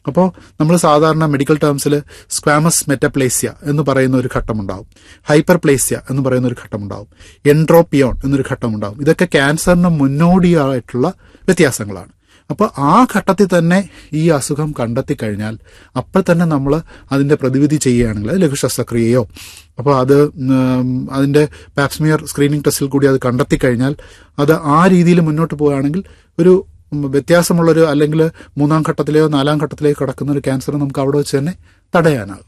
അപ്പോൾ നമ്മൾ സാധാരണ മെഡിക്കൽ ടേംസിൽ സ്ക്വാമസ് മെറ്റപ്ലേസ്യ എന്ന് പറയുന്ന ഒരു ഘട്ടമുണ്ടാവും ഹൈപ്പർപ്ലേസ്യ എന്ന് പറയുന്ന ഒരു ഘട്ടമുണ്ടാവും എൻട്രോപ്പിയോൺ എന്നൊരു ഘട്ടമുണ്ടാവും ഇതൊക്കെ ക്യാൻസറിന് മുന്നോടിയായിട്ടുള്ള വ്യത്യാസങ്ങളാണ് അപ്പോൾ ആ ഘട്ടത്തിൽ തന്നെ ഈ അസുഖം കണ്ടെത്തി കഴിഞ്ഞാൽ അപ്പോൾ തന്നെ നമ്മൾ അതിന്റെ പ്രതിവിധി ചെയ്യുകയാണെങ്കിൽ അത് ലഘു ശസ്ത്രക്രിയയോ അപ്പോൾ അത് ഉം, അതിന്റെ പാപ്സ്മിയർ സ്ക്രീനിങ് ടെസ്റ്റിൽ കൂടി അത് കണ്ടെത്തി കഴിഞ്ഞാൽ അത് ആ രീതിയിൽ മുന്നോട്ട് പോവുകയാണെങ്കിൽ ഒരു ഉം, വ്യത്യാസമുള്ളൊരു അല്ലെങ്കിൽ മൂന്നാം ഘട്ടത്തിലെയോ നാലാം ഘട്ടത്തിലേക്കോ കടക്കുന്ന ഒരു ക്യാൻസർ നമുക്ക് അവിടെ വെച്ച് തന്നെ തടയാനാകും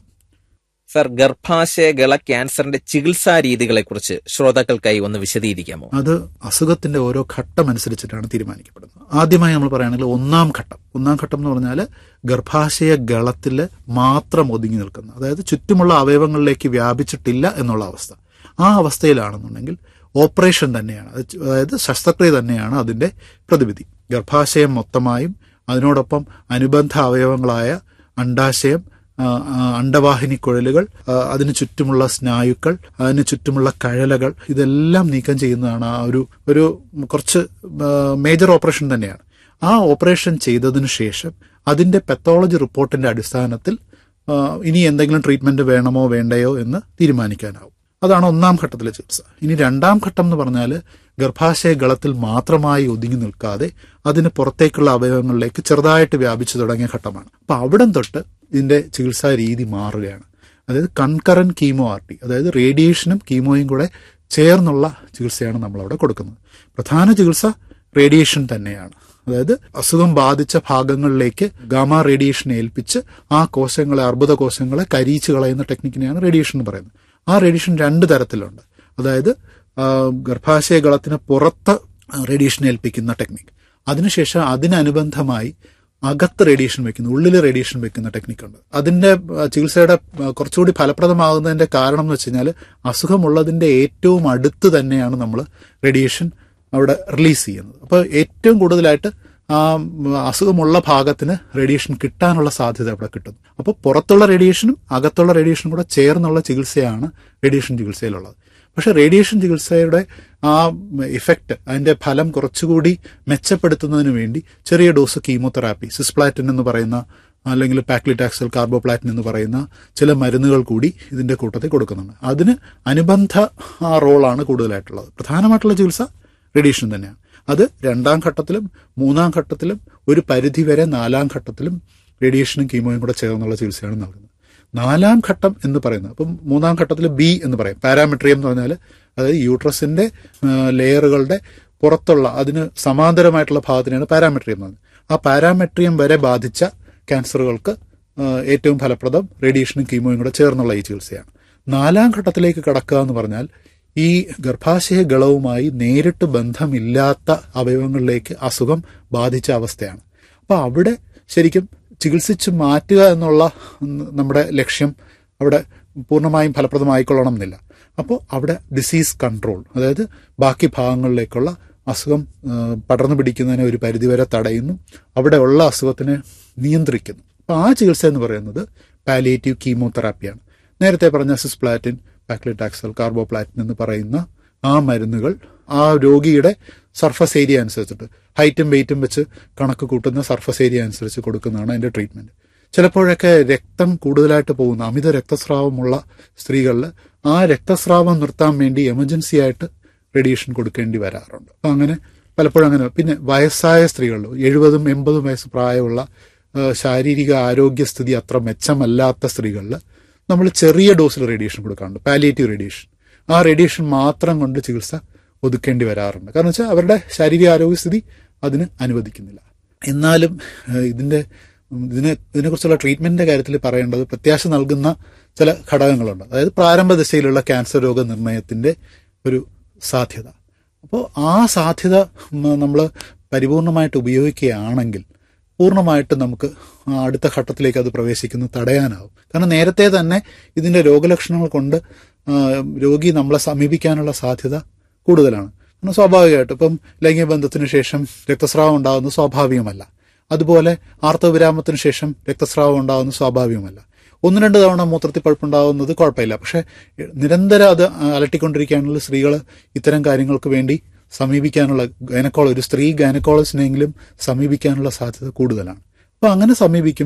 സർ ഗർഭാശയഗള ക്യാൻസറിന്റെ ചികിത്സാ രീതികളെ കുറിച്ച് ശ്രോതാക്കൾക്കായി ഒന്ന് വിശദീകരിക്കാമോ അത് അസുഖത്തിന്റെ ഓരോ ഘട്ടം അനുസരിച്ചിട്ടാണ് തീരുമാനിക്കപ്പെടുന്നത് ആദ്യമായി നമ്മൾ പറയുകയാണെങ്കിൽ ഒന്നാം ഘട്ടം ഒന്നാം ഘട്ടം എന്ന് പറഞ്ഞാൽ ഗർഭാശയ ഗളത്തിൽ മാത്രം ഒതുങ്ങി നിൽക്കുന്ന അതായത് ചുറ്റുമുള്ള അവയവങ്ങളിലേക്ക് വ്യാപിച്ചിട്ടില്ല എന്നുള്ള അവസ്ഥ ആ അവസ്ഥയിലാണെന്നുണ്ടെങ്കിൽ ഓപ്പറേഷൻ തന്നെയാണ് അത് ചു- അതായത് ശസ്ത്രക്രിയ തന്നെയാണ് അതിന്റെ പ്രതിവിധി ഗർഭാശയം മൊത്തമായും അതിനോടൊപ്പം അനുബന്ധ അവയവങ്ങളായ അണ്ടാശയം ആ, ആ, അണ്ടവാഹിനി കുഴലുകൾ ആ, അതിന് ചുറ്റുമുള്ള സ്നായുക്കൾ അതിന് ചുറ്റുമുള്ള കഴലകൾ ഇതെല്ലാം നീക്കം ചെയ്യുന്നതാണ് ആ ഒരു ഒരു കുറച്ച് മേജർ ഓപ്പറേഷൻ തന്നെയാണ് ആ ഓപ്പറേഷൻ ചെയ്തതിനു ശേഷം അതിന്റെ പെത്തോളജി റിപ്പോർട്ടിന്റെ അടിസ്ഥാനത്തിൽ ആ, ഇനി എന്തെങ്കിലും ട്രീറ്റ്മെന്റ് വേണമോ വേണ്ടയോ എന്ന് തീരുമാനിക്കാനാവും അതാണ് ഒന്നാം ഘട്ടത്തിലെ ചികിത്സ ഇനി രണ്ടാം ഘട്ടം എന്ന് പറഞ്ഞാൽ ഗർഭാശയ ഗളത്തിൽ മാത്രമായി ഒതുങ്ങി നിൽക്കാതെ അതിന് പുറത്തേക്കുള്ള അവയവങ്ങളിലേക്ക് ചെറുതായിട്ട് വ്യാപിച്ചു തുടങ്ങിയ ഘട്ടമാണ് അപ്പൊ അവിടം തൊട്ട് ഇതിന്റെ ചികിത്സാ രീതി മാറുകയാണ് അതായത് കൺകറന്റ് കീമോ ആർ ടി അതായത് റേഡിയേഷനും കീമോയും കൂടെ ചേർന്നുള്ള ചികിത്സയാണ് നമ്മൾ അവിടെ കൊടുക്കുന്നത് പ്രധാന ചികിത്സ റേഡിയേഷൻ തന്നെയാണ് അതായത് അസുഖം ബാധിച്ച ഭാഗങ്ങളിലേക്ക് ഗാമ റേഡിയേഷൻ ഏൽപ്പിച്ച് ആ കോശങ്ങളെ അർബുദ കോശങ്ങളെ കരിയിച്ച് കളയുന്ന ടെക്നിക്കിനെയാണ് റേഡിയേഷൻ എന്ന് പറയുന്നത് ആ റേഡിയേഷൻ രണ്ട് തരത്തിലുണ്ട് അതായത് ആ, ഗർഭാശയ ഗളത്തിന് പുറത്ത് റേഡിയേഷൻ ഏൽപ്പിക്കുന്ന ടെക്നിക്ക് അതിനുശേഷം അതിനനുബന്ധമായി അകത്ത് റേഡിയേഷൻ വെക്കുന്ന ഉള്ളിൽ റേഡിയേഷൻ വെക്കുന്ന ടെക്നിക്കുണ്ട് അതിന്റെ ആ, ചികിത്സയുടെ ആ, കുറച്ചുകൂടി ഫലപ്രദമാകുന്നതിന്റെ കാരണം എന്ന് വെച്ച് കഴിഞ്ഞാൽ അസുഖമുള്ളതിന്റെ ഏറ്റവും അടുത്ത് തന്നെയാണ് നമ്മൾ റേഡിയേഷൻ അവിടെ റിലീസ് ചെയ്യുന്നത് അപ്പോൾ ഏറ്റവും കൂടുതലായിട്ട് ആ ഉം, അസുഖമുള്ള ഭാഗത്തിന് റേഡിയേഷൻ കിട്ടാനുള്ള സാധ്യത അവിടെ കിട്ടുന്നു അപ്പോൾ പുറത്തുള്ള റേഡിയേഷനും അകത്തുള്ള റേഡിയേഷനും കൂടെ ചേർന്നുള്ള ചികിത്സയാണ് റേഡിയേഷൻ ചികിത്സയിലുള്ളത് പക്ഷെ റേഡിയേഷൻ ചികിത്സയുടെ ആ ഇഫക്റ്റ് അതിന്റെ ഫലം കുറച്ചുകൂടി മെച്ചപ്പെടുത്തുന്നതിന് വേണ്ടി ചെറിയ ഡോസ് കീമോതെറാപ്പി സിസ്പ്ലാറ്റിൻ എന്ന് പറയുന്ന അല്ലെങ്കിൽ പാക്ലിറ്റാക്സൽ കാർബോപ്ലാറ്റിൻ എന്ന് പറയുന്ന ചില മരുന്നുകൾ കൂടി ഇതിന്റെ കൂട്ടത്തിൽ കൊടുക്കുന്നുണ്ട് അതിന് അനുബന്ധ ആ റോളാണ് കൂടുതലായിട്ടുള്ളത് പ്രധാനമായിട്ടുള്ള ചികിത്സ റേഡിയേഷൻ തന്നെയാണ് അത് രണ്ടാം ഘട്ടത്തിലും മൂന്നാം ഘട്ടത്തിലും ഒരു പരിധിവരെ നാലാം ഘട്ടത്തിലും റേഡിയേഷനും കീമോയും കൂടെ ചേർന്നുള്ള ചികിത്സയാണ് നൽകുന്നത് നാലാം ഘട്ടം എന്ന് പറയുന്നത് അപ്പം മൂന്നാം ഘട്ടത്തിൽ ബി എന്ന് പറയും പാരാമെട്രിയം എന്ന് പറഞ്ഞാൽ അതായത് യൂട്രസിന്റെ ആ, ലെയറുകളുടെ പുറത്തുള്ള അതിന് സമാന്തരമായിട്ടുള്ള ഭാഗത്തിനാണ് പാരാമെട്രിയം എന്ന് പറയുന്നത് ആ പാരാമെട്രിയം വരെ ബാധിച്ച ക്യാൻസറുകൾക്ക് ആ, ഏറ്റവും ഫലപ്രദം റേഡിയേഷനും കീമോയും കൂടെ ചേർന്നുള്ള ഈ ചികിത്സയാണ് നാലാം ഘട്ടത്തിലേക്ക് കടക്കുക എന്ന് പറഞ്ഞാൽ ഈ ഗർഭാശയ ഗളവുമായി നേരിട്ട് ബന്ധമില്ലാത്ത അവയവങ്ങളിലേക്ക് അസുഖം ബാധിച്ച അവസ്ഥയാണ് അപ്പൊ അവിടെ ശരിക്കും ചികിത്സിച്ച് മാറ്റുക എന്നുള്ള ഉം, നമ്മുടെ ലക്ഷ്യം അവിടെ പൂർണ്ണമായും ഫലപ്രദമായിക്കൊള്ളണം എന്നില്ല അപ്പോൾ അവിടെ ഡിസീസ് കൺട്രോൾ അതായത് ബാക്കി ഭാഗങ്ങളിലേക്കുള്ള അസുഖം ആ, പടർന്നു പിടിക്കുന്നതിനെ ഒരു പരിധിവരെ തടയുന്നു അവിടെയുള്ള അസുഖത്തിനെ നിയന്ത്രിക്കുന്നു അപ്പോൾ ആ ചികിത്സ എന്ന് പറയുന്നത് പാലിയേറ്റീവ് കീമോതെറാപ്പിയാണ് നേരത്തെ പറഞ്ഞ സിസ്പ്ലാറ്റിൻ പാക്ലിറ്റാക്സൽ കാർബോപ്ലാറ്റിൻ എന്ന് പറയുന്ന ആ മരുന്നുകൾ ആ രോഗിയുടെ സർഫസ് ഏരിയ അനുസരിച്ചിട്ട് ഹൈറ്റും വെയിറ്റും വെച്ച് കണക്ക് കൂട്ടുന്ന സർഫസ് ഏരിയ അനുസരിച്ച് കൊടുക്കുന്നതാണ് അതിന്റെ ട്രീറ്റ്മെന്റ് ചിലപ്പോഴൊക്കെ രക്തം കൂടുതലായിട്ട് പോകുന്ന അമിത രക്തസ്രാവമുള്ള സ്ത്രീകളിൽ ആ രക്തസ്രാവം നിർത്താൻ വേണ്ടി എമർജൻസി ആയിട്ട് റേഡിയേഷൻ കൊടുക്കേണ്ടി വരാറുണ്ട് അപ്പൊ അങ്ങനെ പലപ്പോഴും അങ്ങനെ പിന്നെ വയസ്സായ സ്ത്രീകളിൽ എഴുപതും എൺപതും വയസ്സ് പ്രായമുള്ള ആ, ശാരീരിക ആരോഗ്യസ്ഥിതി അത്ര മെച്ചമല്ലാത്ത സ്ത്രീകളിൽ നമ്മൾ ചെറിയ ഡോസിൽ റേഡിയേഷൻ കൊടുക്കാറുണ്ട് പാലിയേറ്റീവ് റേഡിയേഷൻ ആ റേഡിയേഷൻ മാത്രം കൊണ്ട് ചികിത്സ ഒതുക്കേണ്ടി വരാറുണ്ട് കാരണം വെച്ചാൽ അവരുടെ ശാരീരിക ആരോഗ്യസ്ഥിതി അതിന് അനുവദിക്കുന്നില്ല എന്നാലും ഏഹ്, ഇതിന്റെ ഉം, ഇതിനെ ഇതിനെക്കുറിച്ചുള്ള ട്രീറ്റ്മെന്റിന്റെ കാര്യത്തിൽ പറയേണ്ടത് പ്രത്യാശ നൽകുന്ന ചില ഘടകങ്ങളുണ്ട് അതായത് പ്രാരംഭ ദശയിലുള്ള ക്യാൻസർ രോഗ നിർണയത്തിന്റെ ഒരു സാധ്യത അപ്പോൾ ആ സാധ്യത നമ്മൾ പരിപൂർണമായിട്ട് ഉപയോഗിക്കുകയാണെങ്കിൽ പൂർണ്ണമായിട്ടും നമുക്ക് ആ അടുത്ത ഘട്ടത്തിലേക്ക് അത് പ്രവേശിക്കുന്നത് തടയാനാവും കാരണം നേരത്തെ തന്നെ ഇതിന്റെ രോഗലക്ഷണങ്ങൾ കൊണ്ട് ആ, രോഗി നമ്മളെ സമീപിക്കാനുള്ള സാധ്യത കൂടുതലാണ് കാരണം സ്വാഭാവികമായിട്ട് ഇപ്പം ലൈംഗിക ബന്ധത്തിന് ശേഷം രക്തസ്രാവം ഉണ്ടാകുന്നത് സ്വാഭാവികമല്ല അതുപോലെ ആർത്തവവിരാമത്തിന് ശേഷം രക്തസ്രാവം ഉണ്ടാകുന്നത് സ്വാഭാവികമല്ല ഒന്ന് രണ്ട് തവണ മൂത്രത്തിൽ പഴുപ്പുണ്ടാകുന്നത് കുഴപ്പമില്ല പക്ഷെ നിരന്തരം അത് അലട്ടിക്കൊണ്ടിരിക്കുകയാണെങ്കിൽ സ്ത്രീകൾ ഇത്തരം കാര്യങ്ങൾക്ക് വേണ്ടി സമീപിക്കാനുള്ള ഗൈനക്കോള ഒരു സ്ത്രീ ഗൈനക്കോളജിനെങ്കിലും സമീപിക്കാനുള്ള സാധ്യത കൂടുതലാണ് അപ്പൊ അങ്ങനെ സമീപിക്കും